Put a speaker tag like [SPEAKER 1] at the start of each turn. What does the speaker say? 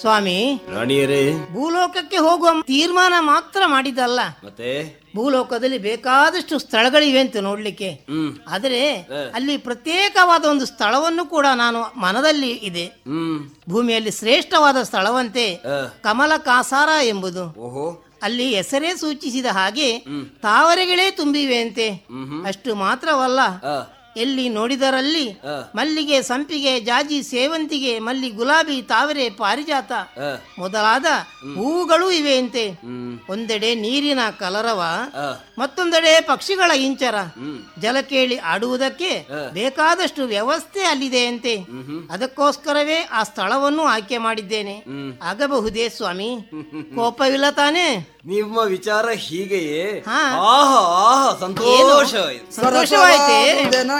[SPEAKER 1] ಸ್ವಾಮಿ
[SPEAKER 2] ರಾಣಿಯರೇ
[SPEAKER 1] ಭೂಲೋಕಕ್ಕೆ ಹೋಗುವ ತೀರ್ಮಾನ ಮಾತ್ರ ಮಾಡಿದ್ದಲ್ಲ
[SPEAKER 2] ಮತ್ತೆ
[SPEAKER 1] ಭೂಲೋಕದಲ್ಲಿ ಬೇಕಾದಷ್ಟು ಸ್ಥಳಗಳಿವೆ ಅಂತ ನೋಡ್ಲಿಕ್ಕೆ
[SPEAKER 2] ಹ್ಮ್
[SPEAKER 1] ಆದರೆ ಅಲ್ಲಿ ಪ್ರತ್ಯೇಕವಾದ ಒಂದು ಸ್ಥಳವನ್ನು ಕೂಡ ನಾನು ಮನದಲ್ಲಿ ಇದೆ
[SPEAKER 2] ಹ್ಮ್
[SPEAKER 1] ಭೂಮಿಯಲ್ಲಿ ಶ್ರೇಷ್ಠವಾದ ಸ್ಥಳವಂತೆ
[SPEAKER 2] ಆ.
[SPEAKER 1] ಕಮಲ ಕಾಸಾರ ಎಂಬುದು
[SPEAKER 2] ಓಹೋ
[SPEAKER 1] ಅಲ್ಲಿ ಹೆಸರೇ ಸೂಚಿಸಿದ ಹಾಗೆ ತಾವರೆಗಳೇ ತುಂಬಿವೆ ಅಂತೆ ಅಷ್ಟು ಮಾತ್ರವಲ್ಲ
[SPEAKER 2] ಆ
[SPEAKER 1] ಎಲ್ಲಿ ನೋಡಿದರಲ್ಲಿ
[SPEAKER 2] ಆ.
[SPEAKER 1] ಮಲ್ಲಿಗೆ ಸಂಪಿಗೆ ಜಾಜಿ ಸೇವಂತಿಗೆ ಮಲ್ಲಿ ಗುಲಾಬಿ ತಾವರೆ ಪಾರಿಜಾತ
[SPEAKER 2] ಆ
[SPEAKER 1] ಮೊದಲಾದ ಹೂವುಗಳು ಇವೆ ಅಂತೆ
[SPEAKER 2] ಹ್ಮ್
[SPEAKER 1] ಒಂದೆಡೆ ನೀರಿನ ಕಲರವ
[SPEAKER 2] ಆ
[SPEAKER 1] ಮತ್ತೊಂದೆಡೆ ಪಕ್ಷಿಗಳ ಇಂಚರ
[SPEAKER 2] ಹ್ಮ್
[SPEAKER 1] ಜಲ ಕೇಳಿ ಆಡುವುದಕ್ಕೆ
[SPEAKER 2] ಆ.
[SPEAKER 1] ಬೇಕಾದಷ್ಟು ವ್ಯವಸ್ಥೆ ಅಲ್ಲಿದೆ ಅಂತೆ ಅದಕ್ಕೋಸ್ಕರವೇ ಆ ಸ್ಥಳವನ್ನು ಆಯ್ಕೆ ಮಾಡಿದ್ದೇನೆ
[SPEAKER 2] ಹ್ಮ್.
[SPEAKER 1] ಆಗಬಹುದೇ ಸ್ವಾಮಿ ಕೋಪವಿಲ್ಲ ತಾನೇ
[SPEAKER 2] ನಿಮ್ಮ ವಿಚಾರ ಹೀಗೆಯೇ
[SPEAKER 1] ಹಾ.
[SPEAKER 2] ಆಹಾ ಆಹಾ ಸಂತೋಷ
[SPEAKER 1] ಸಂತೋಷವಾಯ್ತೆ
[SPEAKER 3] ಸರಸವಾದುದೆನ